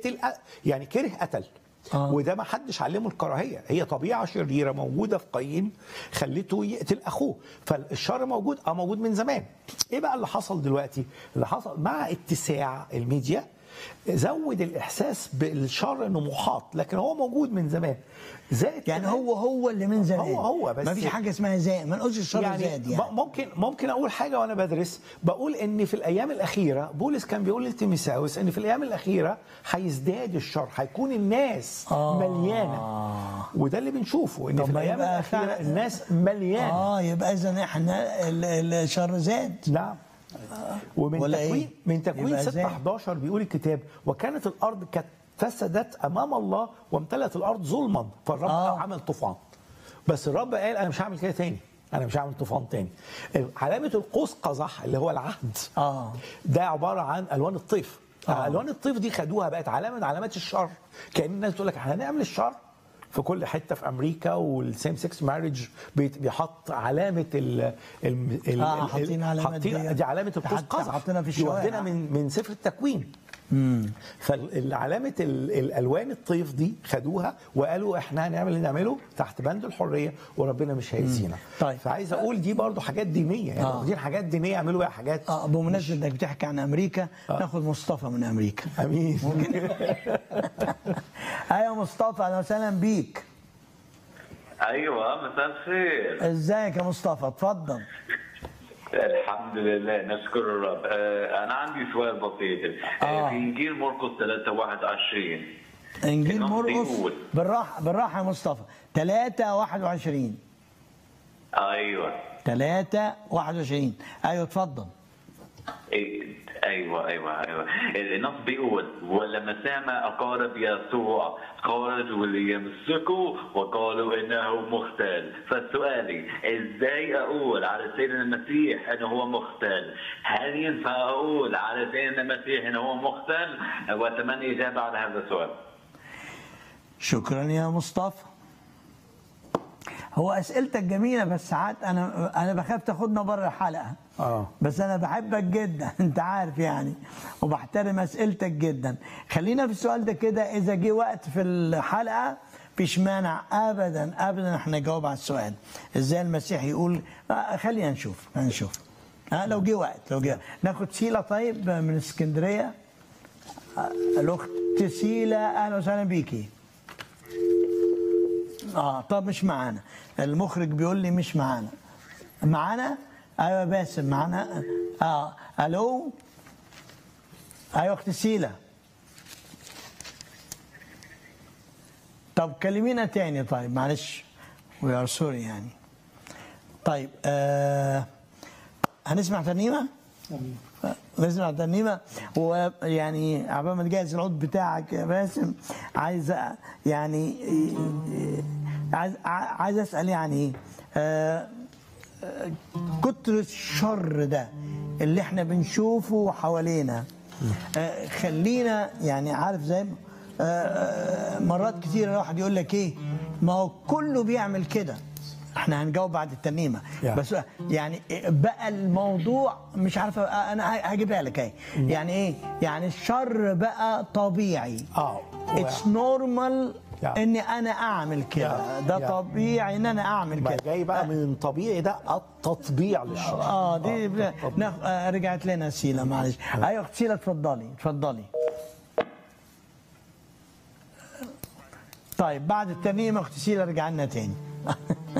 يقتل يعني كره قتل آه. وده ما حدش علمه الكراهيه هي طبيعه شريره موجوده في قايين خلته يقتل اخوه فالشر موجود اه موجود من زمان ايه بقى اللي حصل دلوقتي اللي حصل مع اتساع الميديا زود الاحساس بالشر انه محاط لكن هو موجود من زمان زائد يعني كمان- هو هو اللي من زمان هو هو بس ما فيش حاجه اسمها زاد ما نقولش الشر يعني, زاد يعني ب- ممكن ممكن اقول حاجه وانا بدرس بقول ان في الايام الاخيره بولس كان بيقول لتيموثاوس ان في الايام الاخيره هيزداد الشر هيكون الناس آه. مليانه وده اللي بنشوفه ان طب في ما الايام يبقى الاخيره فعلا- الناس مليانه اه يبقى اذا احنا ال- ال- الشر زاد نعم ومن ولا تكوين إيه؟ من تكوين يبقى 6 زي- 11 بيقول الكتاب وكانت الارض كانت فسدت امام الله وامتلأت الارض ظلما فالرب آه. آه. عمل طوفان بس الرب قال انا مش هعمل كده تاني انا مش هعمل طوفان تاني علامه القوس قزح اللي هو العهد اه ده عباره عن الوان الطيف آه. آه. الوان الطيف دي خدوها بقت علامه من علامات الشر كان الناس تقول لك احنا هنعمل الشر في كل حته في امريكا والسيم سكس ماريج بيحط علامه ال ال ال آه، ال- حاطين علامات حاطين دي. دي علامه القوس حتى قزح حاطينها في دي واخدينها الشوارع. من من سفر التكوين فالعلامه الالوان الطيف دي خدوها وقالوا احنا هنعمل اللي نعمله تحت بند الحريه وربنا مش هيأذينا طيب. فعايز اقول دي برضو حاجات دينيه يعني آه. واخدين حاجات دينيه يعملوا بيها حاجات اه بمناسبه انك بتحكي عن امريكا ناخد مصطفى من امريكا امين ايوه مصطفى اهلا وسهلا بيك ايوه مساء الخير ازيك يا مصطفى اتفضل الحمد لله نشكر الرب آه، انا عندي سؤال بسيط آه. آه. في انجيل مرقس 3 21 انجيل النص مرقس بيقول. بالراحه بالراحه يا مصطفى 3 21 ايوه 3 21 ايوه اتفضل إيه، ايوه ايوه ايوه النص بيقول ولما سمع اقارب يسوع خرجوا ليمسكوا وقالوا انه مختال فسؤالي ازاي اقول على سيدنا المسيح انه هو مختال هل ينفع اقول على سيدنا المسيح انه هو مختال واتمنى اجابه على هذا السؤال شكرا يا مصطفى هو اسئلتك جميله بس ساعات انا انا بخاف تاخدنا بره الحلقه اه بس انا بحبك جدا انت عارف يعني وبحترم اسئلتك جدا خلينا في السؤال ده كده اذا جه وقت في الحلقه مفيش مانع ابدا ابدا احنا نجاوب على السؤال ازاي المسيح يقول آه، خلينا نشوف خلينا نشوف ها لو جه وقت لو جه ناخد سيله طيب من اسكندريه آه، الاخت سيله اهلا وسهلا بيكي اه طب مش معانا المخرج بيقول لي مش معانا معانا ايوه باسم معانا اه الو ايوه اخت سيلا طب كلمينا تاني طيب معلش وي ار سوري يعني طيب آه هنسمع ترنيمه؟ نسمع ترنيمه ويعني عبال ما تجهز العود بتاعك يا باسم عايز أ- يعني عايز عايز اسال يعني آه، آه، كتر الشر ده اللي احنا بنشوفه حوالينا آه، خلينا يعني عارف زي ما- آه، آه، مرات كتير الواحد يقول لك ايه ما هو كله بيعمل كده احنا هنجاوب بعد الترنيمه يعني. بس يعني بقى الموضوع مش عارف انا هجيبها لك اهي يعني ايه يعني الشر بقى طبيعي اه اتس نورمال Yeah. اني انا اعمل كده Yeah. ده Yeah. طبيعي ان انا اعمل بقى كده جاي بقى من طبيعي ده التطبيع للشر اه دي آه، ناخ... آه رجعت لنا سيلا معلش ايوه اخت سيلا اتفضلي اتفضلي طيب بعد الترنيمه اخت سيلا رجع لنا تاني